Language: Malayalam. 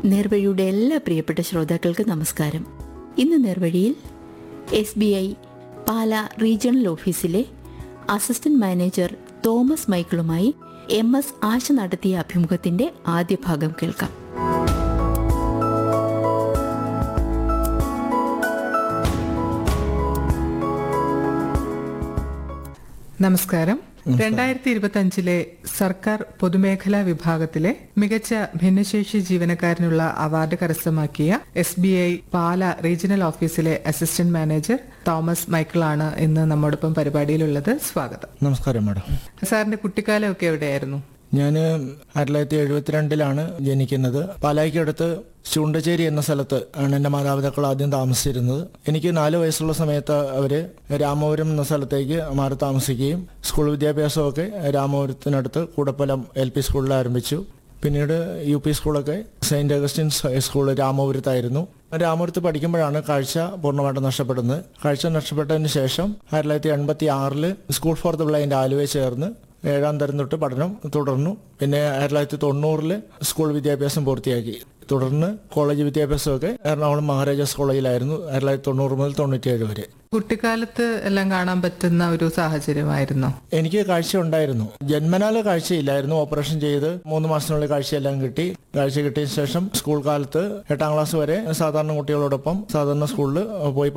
നേർവഴിയുടെ എല്ലാ പ്രിയപ്പെട്ട ശ്രോതാക്കൾക്ക് നമസ്കാരം ഇന്ന് നേർവഴിയിൽ S B I Pala regional ഓഫീസിലെ അസിസ്റ്റന്റ് മാനേജർ തോമസ് മൈക്കിളുമായി എം എസ് ആശ നടത്തിയ അഭിമുഖത്തിന്റെ ആദ്യ ഭാഗം കേൾക്കാം നമസ്കാരം രണ്ടായിരത്തി ഇരുപത്തി അഞ്ചിലെ സർക്കാർ പൊതുമേഖലാ വിഭാഗത്തിലെ മികച്ച ഭിന്നശേഷി ജീവനക്കാരനുള്ള അവാർഡ് കരസ്ഥമാക്കിയ S B I Pala regional ഓഫീസിലെ അസിസ്റ്റന്റ് മാനേജർ തോമസ് മൈക്കിളാണ് ഇന്ന് നമ്മോടൊപ്പം പരിപാടിയിലുള്ളത് സ്വാഗതം നമസ്കാരം മാഡം സാറിന്റെ കുട്ടിക്കാലമൊക്കെ എവിടെയായിരുന്നു ഞാൻ ആയിരത്തി തൊള്ളായിരത്തി എഴുപത്തിരണ്ടിലാണ് ജനിക്കുന്നത് പാലായിക്കടുത്ത് ചുണ്ടച്ചേരി എന്ന സ്ഥലത്ത് ആണ് എൻ്റെ മാതാപിതാക്കൾ ആദ്യം താമസിച്ചിരുന്നത് എനിക്ക് നാല് വയസ്സുള്ള സമയത്ത് അവർ രാമപുരം എന്ന സ്ഥലത്തേക്ക് മാറി താമസിക്കുകയും സ്കൂൾ വിദ്യാഭ്യാസമൊക്കെ രാമപുരത്തിനടുത്ത് കൂടപ്പലം എൽ പി സ്കൂളിൽ ആരംഭിച്ചു പിന്നീട് യു പി സ്കൂളൊക്കെ സെയിന്റ് അഗസ്റ്റിൻസ് ഹൈസ്കൂൾ രാമപുരത്തായിരുന്നു രാമപുരത്ത് പഠിക്കുമ്പോഴാണ് കാഴ്ച പൂർണ്ണമായിട്ട് നഷ്ടപ്പെടുന്നത് കാഴ്ച നഷ്ടപ്പെട്ടതിന് ശേഷം ആയിരത്തി തൊള്ളായിരത്തി എൺപത്തി ആറില് സ്കൂൾ ഫോർ ദ ബ്ലൈൻഡ് ആലുവയിൽ ചേർന്ന് ഏഴാം തരം തൊട്ട് പഠനം തുടർന്നു പിന്നെ ആയിരത്തി തൊള്ളായിരത്തി തൊണ്ണൂറില് സ്കൂൾ വിദ്യാഭ്യാസം പൂർത്തിയാക്കി തുടർന്ന് കോളേജ് വിദ്യാഭ്യാസമൊക്കെ എറണാകുളം മഹാരാജാസ് കോളേജിലായിരുന്നു ആയിരത്തി തൊള്ളായിരത്തി തൊണ്ണൂറ് മുതൽ തൊണ്ണൂറ്റിയേഴ് വരെ കുട്ടിക്കാലത്ത് എല്ലാം കാണാൻ പറ്റുന്ന ഒരു സാഹചര്യമായിരുന്നോ എനിക്ക് കാഴ്ച ഉണ്ടായിരുന്നു ജന്മനാല കാഴ്ചയില്ലായിരുന്നു ഓപ്പറേഷൻ ചെയ്ത് മൂന്ന് മാസത്തിനുള്ളിൽ കാഴ്ചയെല്ലാം കിട്ടി കാഴ്ച കിട്ടിയ ശേഷം സ്കൂൾ കാലത്ത് എട്ടാം ക്ലാസ് വരെ സാധാരണ കുട്ടികളോടൊപ്പം സാധാരണ സ്കൂളിൽ പോയി